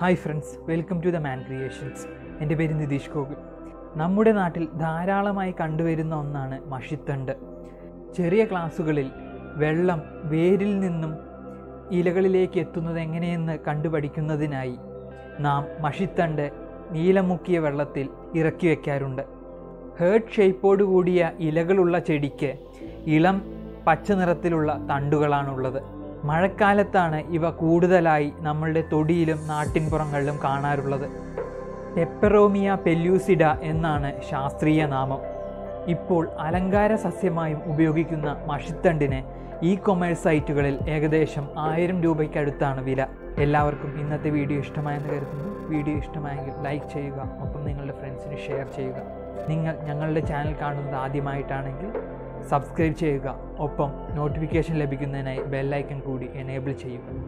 hi friends welcome to the man creations എൻ്റെ പേര് നിതീഷ് ഗോകുൽ നമ്മുടെ നാട്ടിൽ ധാരാളമായി കണ്ടുവരുന്ന ഒന്നാണ് മഷിത്തണ്ട് ചെറിയ ക്ലാസ്സുകളിൽ വെള്ളം വേരിൽ നിന്നും ഇലകളിലേക്ക് എത്തുന്നത് എങ്ങനെയെന്ന് കണ്ടുപഠിക്കുന്നതിനായി നാം മഷിത്തണ്ട് നീലമുക്കിയ വെള്ളത്തിൽ ഇറക്കി വയ്ക്കാറുണ്ട് ഹേർട്ട് ഷേപ്പോട് കൂടിയ ഇലകളുള്ള ചെടിക്ക് ഇളം പച്ച നിറത്തിലുള്ള തണ്ടുകളാണുള്ളത് മഴക്കാലത്താണ് ഇവ കൂടുതലായി നമ്മളുടെ തൊടിയിലും നാട്ടിൻപുറങ്ങളിലും കാണാറുള്ളത് പെപ്പറോമിയ പെല്യൂസിഡ എന്നാണ് ശാസ്ത്രീയ നാമം ഇപ്പോൾ അലങ്കാര സസ്യമായും ഉപയോഗിക്കുന്ന മഷിത്തണ്ടിന് ഇ കൊമേഴ്സ് സൈറ്റുകളിൽ ഏകദേശം ആയിരം രൂപയ്ക്കടുത്താണ് വില എല്ലാവർക്കും ഇന്നത്തെ വീഡിയോ ഇഷ്ടമായെന്ന് കരുതുന്നു വീഡിയോ ഇഷ്ടമായെങ്കിൽ ലൈക്ക് ചെയ്യുക ഒപ്പം നിങ്ങളുടെ ഫ്രണ്ട്സിന് ഷെയർ ചെയ്യുക നിങ്ങൾ ഞങ്ങളുടെ ചാനൽ കാണുന്നത് ആദ്യമായിട്ടാണെങ്കിൽ സബ്സ്ക്രൈബ് ചെയ്യുക ഒപ്പം നോട്ടിഫിക്കേഷൻ ലഭിക്കുന്നതിനായി ബെല്ലൈക്കൺ കൂടി എനേബിൾ ചെയ്യുക